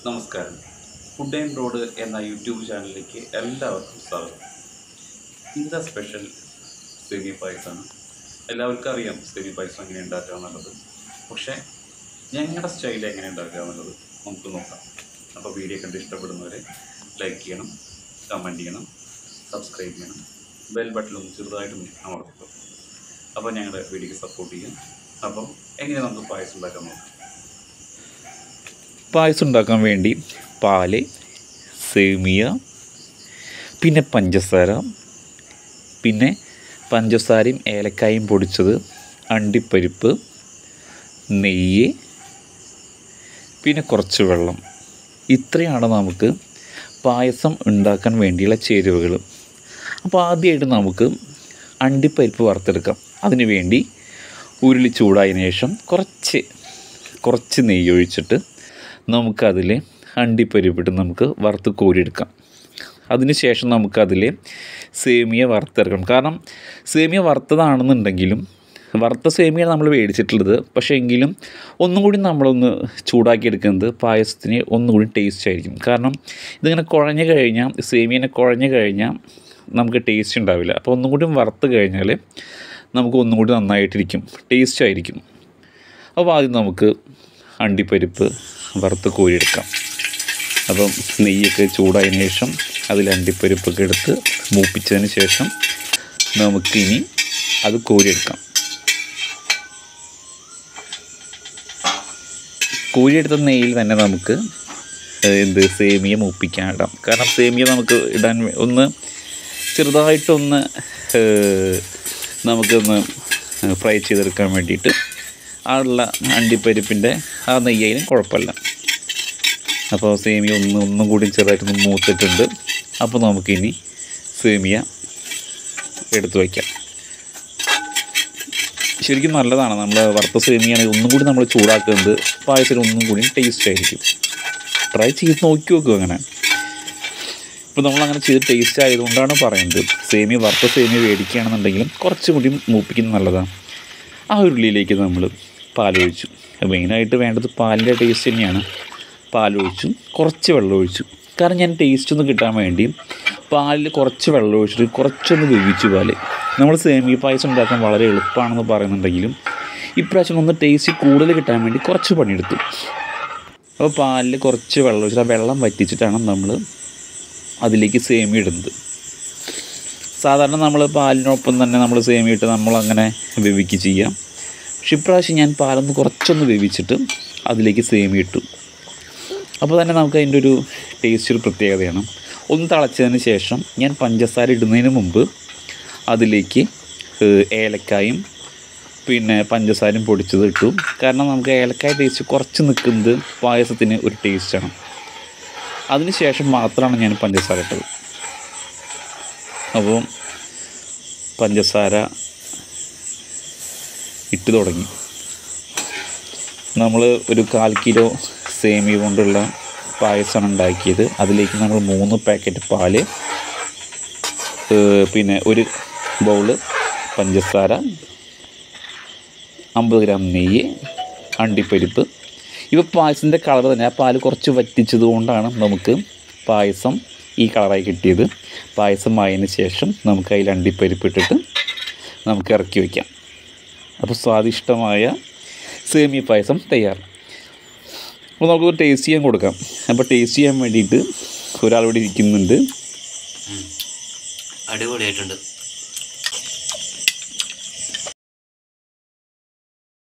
നമസ്കാരം food and road എന്ന YouTube ചാനലിലേക്ക് എല്ലാവർക്കും സ്വാഗതം ഇന്നത്തെ സ്പെഷ്യൽ സേമിയ പായസമാണ് എല്ലാവർക്കും അറിയാം സേമിയ പായസം എങ്ങനെ ഉണ്ടാക്കുക എന്നുള്ളത് പക്ഷേ ഞങ്ങളുടെ സ്റ്റൈൽ എങ്ങനെ ഉണ്ടാക്കുക എന്നുള്ളത് നമുക്ക് നോക്കാം അപ്പോൾ വീഡിയോ കണ്ട് ഇഷ്ടപ്പെടുന്നവരെ ലൈക്ക് ചെയ്യണം കമൻറ്റ് ചെയ്യണം സബ്സ്ക്രൈബ് ചെയ്യണം ബെൽ ബട്ടണും ചെറുതായിട്ടൊന്ന് അമർത്തുക അപ്പോൾ ഞങ്ങളുടെ വീഡിയോക്ക് സപ്പോർട്ട് ചെയ്യാം അപ്പം എങ്ങനെ നമുക്ക് പായസം ഉണ്ടാക്കാൻ നോക്കാം പായസം ഉണ്ടാക്കാൻ വേണ്ടി പാല് സേമിയ പിന്നെ പഞ്ചസാര പിന്നെ പഞ്ചസാരയും ഏലക്കായും പൊടിച്ചത് അണ്ടിപ്പരിപ്പ് നെയ്യ് പിന്നെ കുറച്ച് വെള്ളം ഇത്രയാണ് നമുക്ക് പായസം ഉണ്ടാക്കാൻ വേണ്ടിയുള്ള ചേരുവകൾ അപ്പോൾ ആദ്യമായിട്ട് നമുക്ക് അണ്ടിപ്പരിപ്പ് വറുത്തെടുക്കാം അതിന് വേണ്ടി ഉരുളി ചൂടായതിനു ശേഷം കുറച്ച് കുറച്ച് നെയ്യ് ഒഴിച്ചിട്ട് നമുക്കതിൽ അണ്ടിപ്പരിപ്പിട്ട് നമുക്ക് വറുത്ത് കോരിയെടുക്കാം അതിനുശേഷം നമുക്കതിൽ സേമിയ വറുത്തെടുക്കണം കാരണം സേമിയ വറുത്തതാണെന്നുണ്ടെങ്കിലും വറുത്ത സേമിയ നമ്മൾ മേടിച്ചിട്ടുള്ളത് പക്ഷേ എങ്കിലും ഒന്നും കൂടി നമ്മളൊന്ന് ചൂടാക്കി എടുക്കുന്നത് പായസത്തിന് ഒന്നുകൂടി ടേസ്റ്റ് ആയിരിക്കും കാരണം ഇതിങ്ങനെ കുഴഞ്ഞു കഴിഞ്ഞാൽ സേമിയനെ കുഴഞ്ഞു കഴിഞ്ഞാൽ നമുക്ക് ടേസ്റ്റ് ഉണ്ടാവില്ല അപ്പോൾ ഒന്നും കൂടി വറുത്ത് കഴിഞ്ഞാൽ നമുക്ക് ഒന്നും കൂടി നന്നായിട്ടിരിക്കും ടേസ്റ്റ് ആയിരിക്കും അപ്പോൾ ആദ്യം നമുക്ക് അണ്ടിപ്പരിപ്പ് വറുത്ത് കോരിയെടുക്കാം അപ്പം നെയ്യൊക്കെ ചൂടായതിനു ശേഷം അതിൽ അണ്ടിപ്പരിപ്പൊക്കെ എടുത്ത് മൂപ്പിച്ചതിന് ശേഷം നമുക്കിനി അത് കോരിയെടുക്കാം കോരിയെടുത്ത നെയ്യിൽ തന്നെ നമുക്ക് ഏഹ്, എന്ത് സേമിയ മൂപ്പിക്കാൻ ഇടാം കാരണം സേമിയ നമുക്ക് ഇടാൻ വേ- ഒന്ന് ചെറുതായിട്ടൊന്ന് ഏഹ്, നമുക്കൊന്ന് ഫ്രൈ ചെയ്തെടുക്കാൻ വേണ്ടിയിട്ട് ആ ഉള്ള അണ്ടിപ്പരിപ്പിൻ്റെ ആ നെയ്യായാലും കുഴപ്പമില്ല അപ്പോൾ സേമിയ ഒന്ന് ഒന്നും കൂടി ചെറുതായിട്ടൊന്ന് മൂത്തിട്ടുണ്ട് അപ്പോൾ നമുക്കിനി സേമിയ എടുത്തു വയ്ക്കാം ശരിക്കും നല്ലതാണ് നമ്മൾ വറുത്ത സേമിയാണെങ്കിൽ ഒന്നും കൂടി നമ്മൾ ചൂടാക്കുന്നത് പായസത്തിന് ഒന്നും കൂടി ടേസ്റ്റ് ആയിരിക്കും ട്രൈ ചെയ്ത് നോക്കി നോക്കും അങ്ങനെ ഇപ്പോൾ നമ്മളങ്ങനെ ചെയ്ത് ടേസ്റ്റ് ആയതുകൊണ്ടാണ് പറയുന്നത് സേമിയ വറുത്ത സേമിയ മേടിക്കുകയാണെന്നുണ്ടെങ്കിലും കുറച്ചും കൂടി മൂപ്പിക്കുന്നത് നല്ലതാണ് ആ ഉരുളിയിലേക്ക് നമ്മൾ പാലൊഴിച്ചു മെയിനായിട്ട് വേണ്ടത് പാലിൻ്റെ ടേസ്റ്റ് തന്നെയാണ് പാലൊഴിച്ചു കുറച്ച് വെള്ളം ഒഴിച്ചു കാരണം ഞാൻ ടേസ്റ്റ് ഒന്ന് കിട്ടാൻ വേണ്ടി പാലിൽ കുറച്ച് വെള്ളം ഒഴിച്ചിട്ട് കുറച്ചൊന്ന് വേവിച്ചു പാല് നമ്മൾ സേമിയ പായസം ഉണ്ടാക്കാൻ വളരെ എളുപ്പമാണെന്ന് പറയുന്നുണ്ടെങ്കിലും ഇപ്രാവശ്യം ഒന്ന് ടേസ്റ്റ് കൂടുതൽ കിട്ടാൻ വേണ്ടി കുറച്ച് പണിയെടുത്തു അപ്പോൾ പാലിൽ കുറച്ച് വെള്ളം ഒഴിച്ചിട്ട് ആ വെള്ളം വറ്റിച്ചിട്ടാണ് നമ്മൾ അതിലേക്ക് സേമിയ ഇടുന്നത് സാധാരണ നമ്മൾ പാലിനൊപ്പം തന്നെ നമ്മൾ സേമിയ ഇട്ട് നമ്മളങ്ങനെ വേവിക്കുക ചെയ്യാം പക്ഷെ ഇപ്രാവശ്യം ഞാൻ പാലൊന്ന് കുറച്ചൊന്ന് വേവിച്ചിട്ട് അതിലേക്ക് സേമിയ ഇട്ടു അപ്പോൾ തന്നെ നമുക്ക് അതിൻ്റെ ഒരു ടേസ്റ്റ് ഒരു പ്രത്യേകതയാണ് ഒന്ന് തിളച്ചതിന് ശേഷം ഞാൻ പഞ്ചസാര ഇടുന്നതിന് മുമ്പ് അതിലേക്ക് ഏഹ്, ഏലക്കായും പിന്നെ പഞ്ചസാരയും പൊടിച്ചത് ഇട്ടു കാരണം നമുക്ക് ഏലക്കായ ടേസ്റ്റ് കുറച്ച് നിൽക്കുന്നത് പായസത്തിന് ഒരു ടേസ്റ്റാണ് അതിന് ശേഷം മാത്രമാണ് ഞാൻ പഞ്ചസാര ഇട്ടത് അപ്പോൾ പഞ്ചസാര ഇട്ട് തുടങ്ങി നമ്മൾ ഒരു കാൽ കിലോ സേമിയ കൊണ്ടുള്ള പായസമാണ് ഉണ്ടാക്കിയത് അതിലേക്ക് നമ്മൾ മൂന്ന് പാക്കറ്റ് പാല് ഏഹ് പിന്നെ ഒരു ബൗള് പഞ്ചസാര അമ്പത് ഗ്രാം നെയ്യ് അണ്ടിപ്പരിപ്പ് ഇവ പായസത്തിൻ്റെ കളർ തന്നെ ആ പാല് കുറച്ച് വറ്റിച്ചത് കൊണ്ടാണ് നമുക്ക് പായസം ഈ കളറായി കിട്ടിയത് പായസം ആയതിനു ശേഷം നമുക്ക് അതിൽ അണ്ടിപ്പരിപ്പ് ഇട്ടിട്ട് നമുക്ക് ഇറക്കി വയ്ക്കാം അപ്പോൾ സ്വാദിഷ്ടമായ സേമിയ പായസം തയ്യാർ അപ്പോൾ നമുക്ക് ടേസ്റ്റ് ചെയ്യാൻ കൊടുക്കാം അപ്പോൾ ടേസ്റ്റ് ചെയ്യാൻ വേണ്ടിയിട്ട് ഒരാളിവിടെ ഇരിക്കുന്നുണ്ട് അടിപൊളിയായിട്ടുണ്ട്